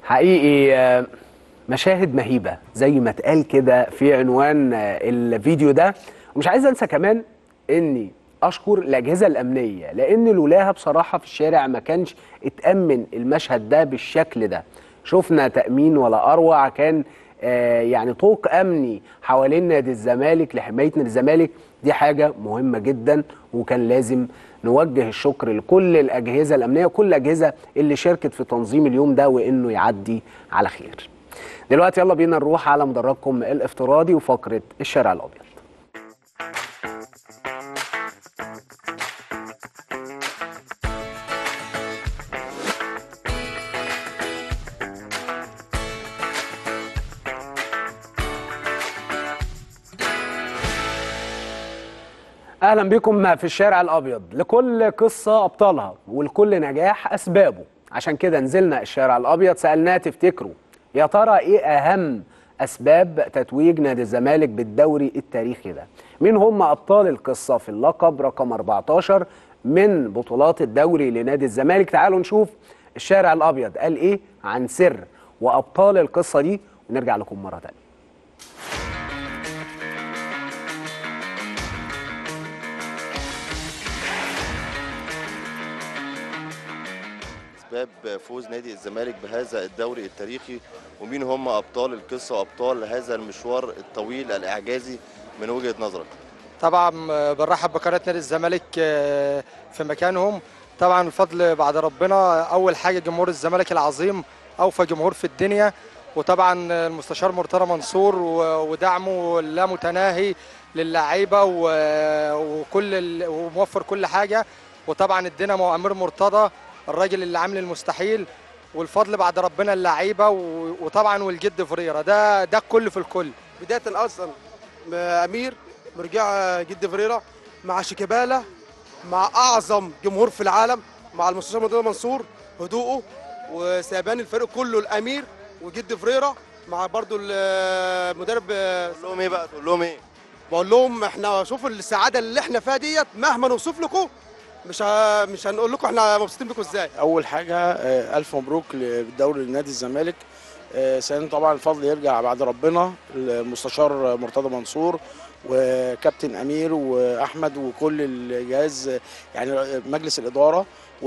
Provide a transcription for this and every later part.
حقيقي آه، مشاهد مهيبة زي ما اتقال كده في عنوان آه، الفيديو ده ومش عايز انسى كمان اني اشكر الاجهزة الامنية لان لولاها بصراحة في الشارع ما كانش اتأمن المشهد ده بالشكل ده شفنا تأمين ولا اروع كان آه، يعني طوق امني حوالين نادي الزمالك لحماية نادي الزمالك دي حاجة مهمة جدا وكان لازم نوجه الشكر لكل الاجهزه الامنيه وكل الاجهزه اللي شاركت في تنظيم اليوم ده وانه يعدي على خير. دلوقتي يلا بينا نروح على مدرجكم الافتراضي وفقره الشارع الابيض. اهلا بكم في الشارع الابيض لكل قصه ابطالها ولكل نجاح اسبابه عشان كده نزلنا الشارع الابيض سالناه تفتكروا يا ترى ايه اهم اسباب تتويج نادي الزمالك بالدوري التاريخي ده مين هم ابطال القصه في اللقب رقم 14 من بطولات الدوري لنادي الزمالك تعالوا نشوف الشارع الابيض قال ايه عن سر وابطال القصه دي ونرجع لكم مره تانيه اسباب فوز نادي الزمالك بهذا الدوري التاريخي ومين هم ابطال القصه وابطال هذا المشوار الطويل الاعجازي من وجهه نظرك طبعا بنرحب بقناه نادي الزمالك آه، في مكانهم طبعا الفضل بعد ربنا اول حاجه جمهور الزمالك العظيم اوفى جمهور في الدنيا وطبعا المستشار مرتضى منصور و- ودعمه لا متناهي للعيبه و- وكل ال- وموفر كل حاجه وطبعا الدينامو امير مرتضى الراجل اللي عامل المستحيل والفضل بعد ربنا اللعيبه و- وطبعا والجد فريرة ده ده الكل في الكل بدايه اصلا امير مرجع جد فريرة مع شيكابالا مع اعظم جمهور في العالم مع المستشار مرتضى منصور هدوءه وسيبان الفريق كله الامير وجد فريرة مع برضو المدرب تقول لهم ايه بقى تقول لهم ايه بقول لهم احنا شوفوا السعاده اللي احنا فيها ديت مهما نوصف لكم مش ه... مش هنقول لكم احنا مبسوطين بكم ازاي اول حاجه آه، الف مبروك بالدوري لنادي الزمالك آه، ثانيا طبعا الفضل يرجع بعد ربنا المستشار مرتضى منصور وكابتن امير واحمد وكل الجهاز آه، يعني مجلس الاداره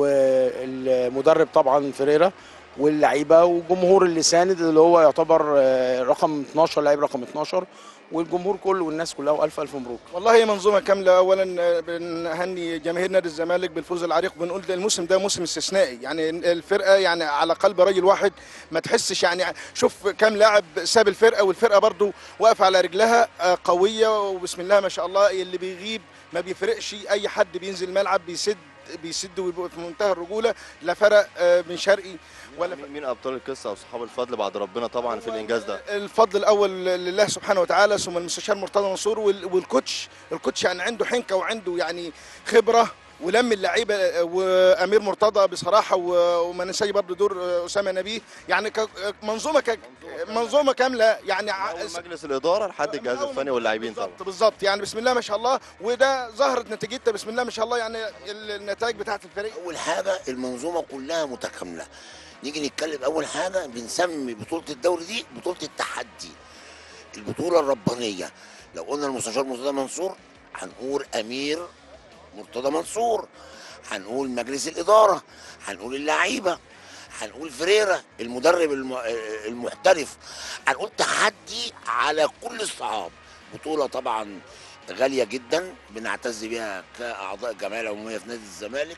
والمدرب طبعا فريرا واللعيبه والجمهور اللي ساند اللي هو يعتبر آه، رقم 12 لعيب رقم 12 والجمهور كله والناس كلها والف الف مبروك والله منظومه كامله اولا بنهني جماهير نادي الزمالك بالفوز العريق بنقول ده الموسم ده موسم استثنائي يعني الفرقه يعني على قلب راجل واحد ما تحسش يعني شوف كام لاعب ساب الفرقه والفرقه برضو واقفه على رجلها آه، قويه وبسم الله ما شاء الله اللي بيغيب ما بيفرقش اي حد بينزل الملعب بيسد بيسد ويبقى في منتهى الرجوله لا فرق آه، من شرقي ولا مين- مين ابطال القصه واصحاب الفضل بعد ربنا طبعا في الانجاز ده الفضل الاول لله سبحانه وتعالى ثم المستشار مرتضى منصور وال- والكوتش الكوتش يعني عنده حنكه وعنده يعني خبره ولم اللعيبه وامير مرتضى بصراحه و- وما ننساش برضه دور اسامه نبيه يعني ك- منظومه ك- منظومه كامله يعني ع- أول مجلس الاداره لحد الجهاز من أول الفني واللاعبين طبعا بالظبط بالظبط يعني بسم الله ما شاء الله وده ظهرت نتيجتها بسم الله ما شاء الله يعني النتائج بتاعت الفريق اول حاجه المنظومه كلها متكامله نيجي نتكلم اول حاجه بنسمي بطوله الدوري دي بطوله التحدي البطوله الربانيه لو قلنا المستشار مرتضى منصور هنقول امير مرتضى منصور هنقول مجلس الاداره هنقول اللعيبه هنقول فريرة المدرب الم- المحترف هنقول تحدي على كل الصعاب بطولة طبعا غالية جدا بنعتز بيها كأعضاء الجمعية العمومية في نادي الزمالك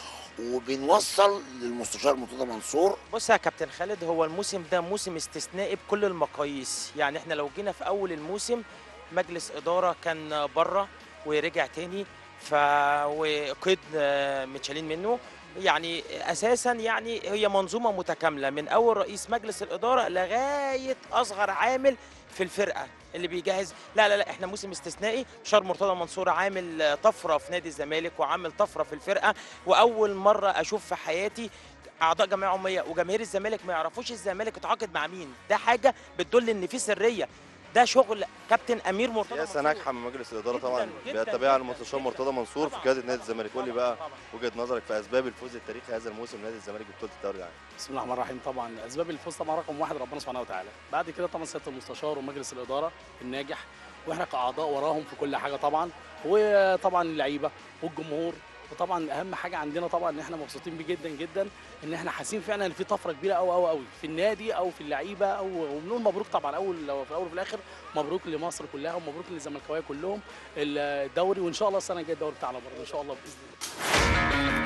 وبنوصل للمستشار مرتضى منصور بص يا كابتن خالد هو الموسم ده موسم استثنائي بكل المقاييس يعني احنا لو جينا في اول الموسم مجلس اداره كان بره ورجع تاني ف وقيد آه، متشالين منه يعني اساسا يعني هي منظومه متكامله من اول رئيس مجلس الاداره لغايه اصغر عامل في الفرقه اللي بيجهز لا لا لا احنا موسم استثنائي شار مرتضى منصور عامل آه، طفره في نادي الزمالك وعامل طفره في الفرقه واول مره اشوف في حياتي اعضاء جمعيه عموميه وجماهير الزمالك ما يعرفوش الزمالك اتعاقد مع مين ده حاجه بتدل ان في سريه ده شغل كابتن امير مرتضى سياسه منصور. ناجحه من مجلس الاداره جداً، طبعا جداً، بيتبعها جداً، المستشار جداً. مرتضى منصور في طبعاً، قياده طبعاً، نادي الزمالك قول لي طبعاً، بقى طبعاً. وجهه نظرك في اسباب الفوز التاريخي هذا الموسم نادي الزمالك ببطوله الدوري العام بسم الله الرحمن الرحيم طبعا اسباب الفوز طبعا رقم واحد ربنا سبحانه وتعالى بعد كده طبعا سياده المستشار ومجلس الاداره الناجح واحنا كاعضاء وراهم في كل حاجه طبعا وطبعا اللعيبه والجمهور وطبعا اهم حاجه عندنا طبعا ان احنا مبسوطين بيه جدا جدا ان احنا حاسين فعلا ان في طفره كبيره قوي قوي قوي في النادي او في اللعيبه او وبنقول مبروك طبعا اول في الاول وفي الاخر مبروك لمصر كلها ومبروك للزملكاويه كلهم الدوري وان شاء الله السنه الجايه الدوري بتاعنا برضه ان شاء الله باذن الله